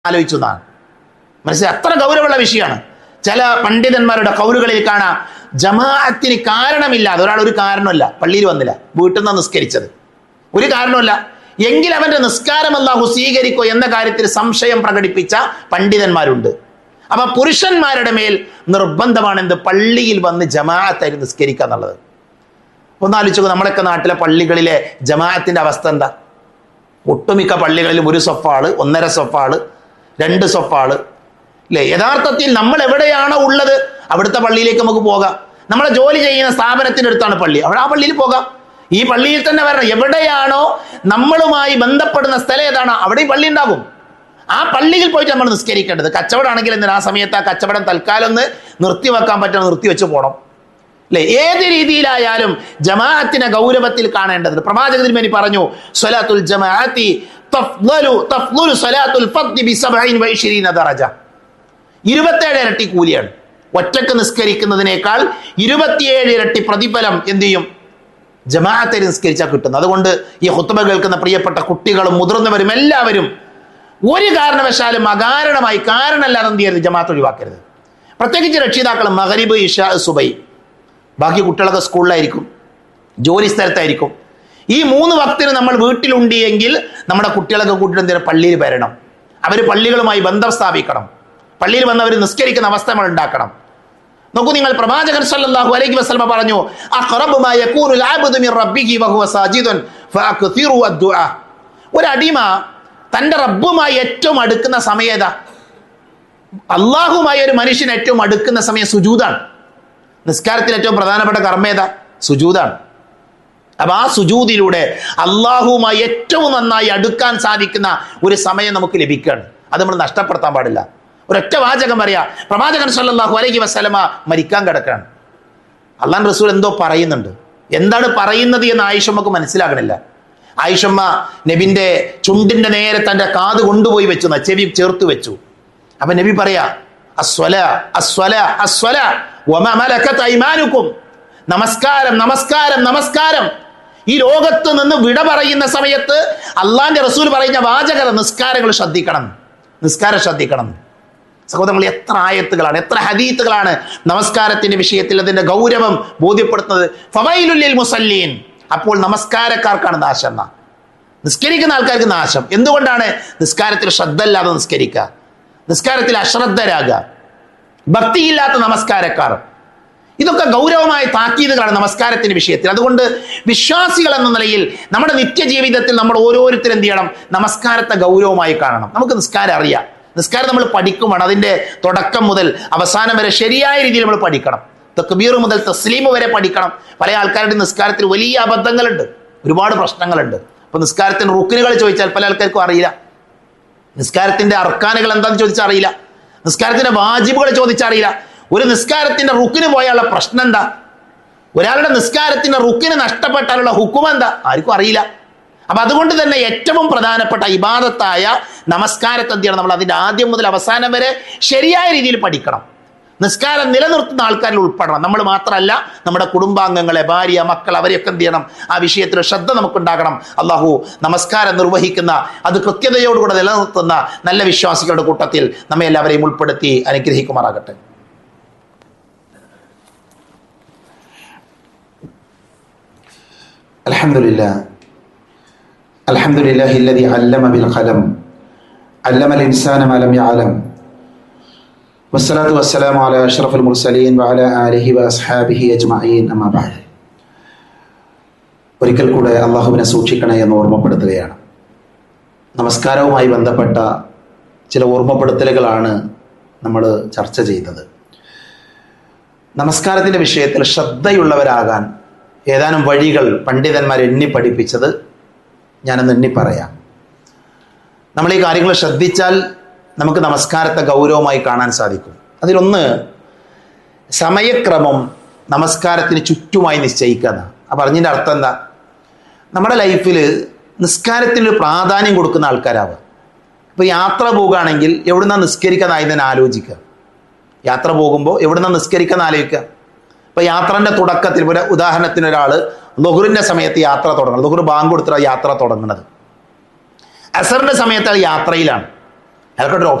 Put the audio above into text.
ആലോചിച്ചു എന്നാണ് മനസ്സിലായി അത്ര ഗൗരവമുള്ള വിഷയമാണ് ചില പണ്ഡിതന്മാരുടെ കൗലുകളിൽ കാണാം ജമാഅത്തിന് കാരണമില്ലാതെ ഒരാൾ ഒരു കാരണമല്ല പള്ളിയിൽ വന്നില്ല വീട്ടിൽ നിന്ന് നിസ്കരിച്ചത് ഒരു കാരണമല്ല എങ്കിൽ അവന്റെ നിസ്കാരം അല്ലാഹു സ്വീകരിക്കോ എന്ന കാര്യത്തിൽ സംശയം പ്രകടിപ്പിച്ച പണ്ഡിതന്മാരുണ്ട് അപ്പൊ പുരുഷന്മാരുടെ മേൽ നിർബന്ധമാണ് എന്ത് പള്ളിയിൽ വന്ന് ജമാഅത്തായി നിസ്കരിക്കുക എന്നുള്ളത് ഒന്നാലോചിച്ചു നമ്മളൊക്കെ നാട്ടിലെ പള്ളികളിലെ ജമാഅത്തിന്റെ അവസ്ഥ എന്താ ഒട്ടുമിക്ക പള്ളികളിലും ഒരു സൊഫാള് ഒന്നര സൊഫാള് രണ്ട് സൊഫാള് അല്ലേ യഥാർത്ഥത്തിൽ നമ്മൾ എവിടെയാണോ ഉള്ളത് അവിടുത്തെ പള്ളിയിലേക്ക് നമുക്ക് പോകാം നമ്മളെ ജോലി ചെയ്യുന്ന സ്ഥാപനത്തിന്റെ അടുത്താണ് പള്ളി അവിടെ ആ പള്ളിയിൽ പോകാം ഈ പള്ളിയിൽ തന്നെ വരണം എവിടെയാണോ നമ്മളുമായി ബന്ധപ്പെടുന്ന സ്ഥലം ഏതാണോ അവിടെ ഈ പള്ളി ഉണ്ടാകും ആ പള്ളിയിൽ പോയിട്ട് നമ്മൾ നിസ്കരിക്കേണ്ടത് കച്ചവടമാണെങ്കിൽ എന്തിനാ ആ സമയത്ത് ആ കച്ചവടം തൽക്കാലം ഒന്ന് നിർത്തിവെക്കാൻ പറ്റണം നിർത്തിവെച്ച് പോകണം അല്ലെ ഏത് രീതിയിലായാലും ജമാഅത്തിനെ ഗൗരവത്തിൽ കാണേണ്ടത് പ്രവാചക തിരുമേനി പറഞ്ഞു സ്വലാത്തുൽ ജമാഅത്തി തഫ്ളലു തഫ്ളലു സ്വലാത്തുൽ ഫദ്ദി ബി സബഈൻ വ ഇശ്രീന ദറജ ഇരുപത്തേഴ് ഇരട്ടി കൂലിയാണ് ഒറ്റക്ക് നിസ്കരിക്കുന്നതിനേക്കാൾ ഇരുപത്തിയേഴ് ഇരട്ടി പ്രതിഫലം എന്ത് ചെയ്യും ജമാഅത്തെ നിസ്കരിച്ചാൽ കിട്ടുന്നത് അതുകൊണ്ട് ഈ ഹുത്തുബ കേൾക്കുന്ന പ്രിയപ്പെട്ട കുട്ടികളും മുതിർന്നവരും എല്ലാവരും ഒരു കാരണവശാലും അകാരണമായി കാരണമല്ലാതെ എന്ത് ചെയ്യരുത് ജമാഅത്ത് ഒഴിവാക്കരുത് പ്രത്യേകിച്ച് രക്ഷിതാക്കൾ മഹരിബ് ഇഷ സുബൈ ബാക്കി കുട്ടികളൊക്കെ സ്കൂളിലായിരിക്കും ജോലി സ്ഥലത്തായിരിക്കും ഈ മൂന്ന് വക്തിന് നമ്മൾ വീട്ടിലുണ്ട് എങ്കിൽ നമ്മുടെ കുട്ടികളൊക്കെ കൂട്ടിട്ട് എന്തിനാ പള്ളിയിൽ വരണം അവർ പള്ളികളുമായി ബന്ധം സ്ഥാപിക്കണം പള്ളിയിൽ വന്ന് അവർ നിസ്കരിക്കുന്ന അവസ്ഥ നമ്മൾ ഉണ്ടാക്കണം നോക്കൂ നിങ്ങൾ പ്രവാചകൻ സല്ലല്ലാഹു അലൈഹി വസല്ലമ പറഞ്ഞു അഖറബു മാ യകൂനുൽ അബ്ദു മിൻ റബ്ബിഹി വഹുവ സാജിദുൻ ഫഅക്തിറു അദ്ദുആ ഒരു അടിമ തന്റെ റബ്ബുമായി ഏറ്റവും അടുക്കുന്ന സമയം ഏതാ അള്ളാഹുമായി ഒരു മനുഷ്യൻ ഏറ്റവും അടുക്കുന്ന സമയം സുജൂതാണ് നിസ്കാരത്തിൽ ഏറ്റവും പ്രധാനപ്പെട്ട കർമ്മ ഏതാ സുജൂതാണ് അപ്പൊ ആ സുജൂതിലൂടെ അള്ളാഹുവുമായി ഏറ്റവും നന്നായി അടുക്കാൻ സാധിക്കുന്ന ഒരു സമയം നമുക്ക് ലഭിക്കുകയാണ് അത് നമ്മൾ നഷ്ടപ്പെടുത്താൻ പാടില്ല ഒരൊറ്റ വാചകം പറയാ പ്രവാചകൻ സല്ലല്ലാഹു അലൈഹി വസല്ലമ മരിക്കാൻ കിടക്കാണ് അള്ളാൻ റസൂൽ എന്തോ പറയുന്നുണ്ട് എന്താണ് പറയുന്നത് എന്ന് ആയിഷമ്മക്ക് മനസ്സിലാകണില്ല ആയിഷമ്മ നബിന്റെ ചുണ്ടിന്റെ നേരെ തന്റെ കാത് കൊണ്ടുപോയി വെച്ചു ന്നാ, ചെവി ചേർത്ത് വെച്ചു അപ്പൊ നബി പറയാ അസ്വല അസ്വല അസ്വല വമ മലക്കത്ത് ഐമാനുക്കും നമസ്കാരം നമസ്കാരം നമസ്കാരം ഈ ലോകത്ത് നിന്ന് വിട പറയുന്ന സമയത്ത് അള്ളാന്റെ റസൂൽ പറയുന്ന വാചകത നിസ്കാരങ്ങൾ ശ്രദ്ധിക്കണം നിസ്കാരം ശ്രദ്ധിക്കണം സഹോദരങ്ങൾ എത്ര ആയത്തുകളാണ് എത്ര ഹദീത്തുകളാണ് നമസ്കാരത്തിന്റെ വിഷയത്തിൽ അതിന്റെ ഗൗരവം ബോധ്യപ്പെടുത്തുന്നത് ഫവൈലുല്ലിൽ മുസല്ലീൻ അപ്പോൾ നമസ്കാരക്കാർക്കാണ് നാശം എന്നാ നിസ്കരിക്കുന്ന ആൾക്കാർക്ക് നാശം എന്തുകൊണ്ടാണ് നിസ്കാരത്തിൽ ശ്രദ്ധയില്ലാതെ നിസ്കരിക്കുക നിസ്കാരത്തിൽ അശ്രദ്ധരാകുക ഭക്തിയില്ലാത്ത നമസ്കാരക്കാർ ഇതൊക്കെ ഗൗരവമായ താക്കീതുകളാണ് നമസ്കാരത്തിന്റെ വിഷയത്തിൽ അതുകൊണ്ട് വിശ്വാസികൾ എന്ന നിലയിൽ നമ്മുടെ നിത്യജീവിതത്തിൽ നമ്മൾ ഓരോരുത്തരും എന്ത് ചെയ്യണം നമസ്കാരത്തെ ഗൗരവമായി കാണണം നമുക്ക് നിസ്കാരം അറിയാം നിസ്കാരം നമ്മൾ പഠിക്കുമാണ് അതിന്റെ തുടക്കം മുതൽ അവസാനം വരെ ശരിയായ രീതിയിൽ നമ്മൾ പഠിക്കണം തക്ബീർ മുതൽ തസ്ലീം വരെ പഠിക്കണം പല ആൾക്കാരുടെ നിസ്കാരത്തിൽ വലിയ അബദ്ധങ്ങളുണ്ട് ഒരുപാട് പ്രശ്നങ്ങളുണ്ട് അപ്പൊ നിസ്കാരത്തിന്റെ റുക്കിനുകൾ ചോദിച്ചാൽ പല ആൾക്കാർക്കും അറിയില്ല നിസ്കാരത്തിന്റെ അർക്കാനുകൾ എന്താണെന്ന് ചോദിച്ചാൽ അറിയില്ല നിസ്കാരത്തിന്റെ വാജിബുകൾ ചോദിച്ചറിയില്ല ഒരു നിസ്കാരത്തിന്റെ റുക്കിന് പോയാലുള്ള പ്രശ്നം എന്താ ഒരാളുടെ നിസ്കാരത്തിന്റെ റുക്കിന് നഷ്ടപ്പെട്ടാലുള്ള ഹുക്കും എന്താ ആർക്കും അറിയില്ല അപ്പൊ അതുകൊണ്ട് തന്നെ ഏറ്റവും പ്രധാനപ്പെട്ട ഇബാദത്തായ നമസ്കാരത്തെ എന്ത് ചെയ്യണം നമ്മൾ അതിന്റെ ആദ്യം മുതൽ അവസാനം വരെ ശരിയായ രീതിയിൽ പഠിക്കണം നിസ്കാരം നിലനിർത്തുന്ന ആൾക്കാരിൽ ഉൾപ്പെടണം നമ്മൾ മാത്രമല്ല നമ്മുടെ കുടുംബാംഗങ്ങളെ ഭാര്യ മക്കൾ അവരെയൊക്കെ എന്ത് ചെയ്യണം ആ വിഷയത്തിൽ ശ്രദ്ധ നമുക്കുണ്ടാകണം അള്ളാഹു നമസ്കാരം നിർവഹിക്കുന്ന അത് കൃത്യതയോടുകൂടെ നിലനിർത്തുന്ന നല്ല വിശ്വാസികളുടെ കൂട്ടത്തിൽ നമ്മെ എല്ലാവരെയും ഉൾപ്പെടുത്തി അനുഗ്രഹിക്കുമാറാകട്ടെ الحمد لله الحمد لله الذي علم بالقلم علم الإنسان ما لم يعلم والصلاة والسلام على أشرف المرسلين وعلى آله وأصحابه أجمعين أما بعد ഒരിക്കൽ കൂടെ അള്ളാഹുവിനെ സൂക്ഷിക്കണേ എന്ന് ഓർമ്മപ്പെടുത്തുകയാണ് നമസ്കാരവുമായി ബന്ധപ്പെട്ട ചില ഓർമ്മപ്പെടുത്തലുകളാണ് നമ്മൾ ചർച്ച ചെയ്തത് നമസ്കാരത്തിൻ്റെ വിഷയത്തിൽ ശ്രദ്ധയുള്ളവരാകാൻ ഏതാനും വഴികൾ പണ്ഡിതന്മാർ എണ്ണി പഠിപ്പിച്ചത് ഞാനൊന്ന് എണ്ണി പറയാം നമ്മൾ ഈ കാര്യങ്ങൾ ശ്രദ്ധിച്ചാൽ നമുക്ക് നമസ്കാരത്തെ ഗൗരവമായി കാണാൻ സാധിക്കും അതിലൊന്ന് സമയക്രമം നമസ്കാരത്തിന് ചുറ്റുമായി നിശ്ചയിക്കുക ആ പറഞ്ഞതിൻ്റെ അർത്ഥം എന്താ നമ്മുടെ ലൈഫിൽ നിസ്കാരത്തിന് ഒരു പ്രാധാന്യം കൊടുക്കുന്ന ആൾക്കാരാവുക ഇപ്പോൾ യാത്ര പോകുകയാണെങ്കിൽ എവിടുന്ന നിസ്കരിക്കാനായതിനെ ആലോചിക്കുക യാത്ര പോകുമ്പോൾ എവിടുന്ന നിസ്കരിക്കുന്ന ആലോചിക്കുക ഇപ്പൊ യാത്രന്റെ തുടക്കത്തിൽ ഒരു ഉദാഹരണത്തിന് ഒരാൾ ലൊഹുറിന്റെ സമയത്ത് യാത്ര തുടങ്ങണം ലൊഹുർ ബാങ്ക് കൊടുത്തിട്ട് യാത്ര തുടങ്ങുന്നത് അസറിന്റെ സമയത്ത് അത് യാത്രയിലാണ് അയാൾക്കൊരു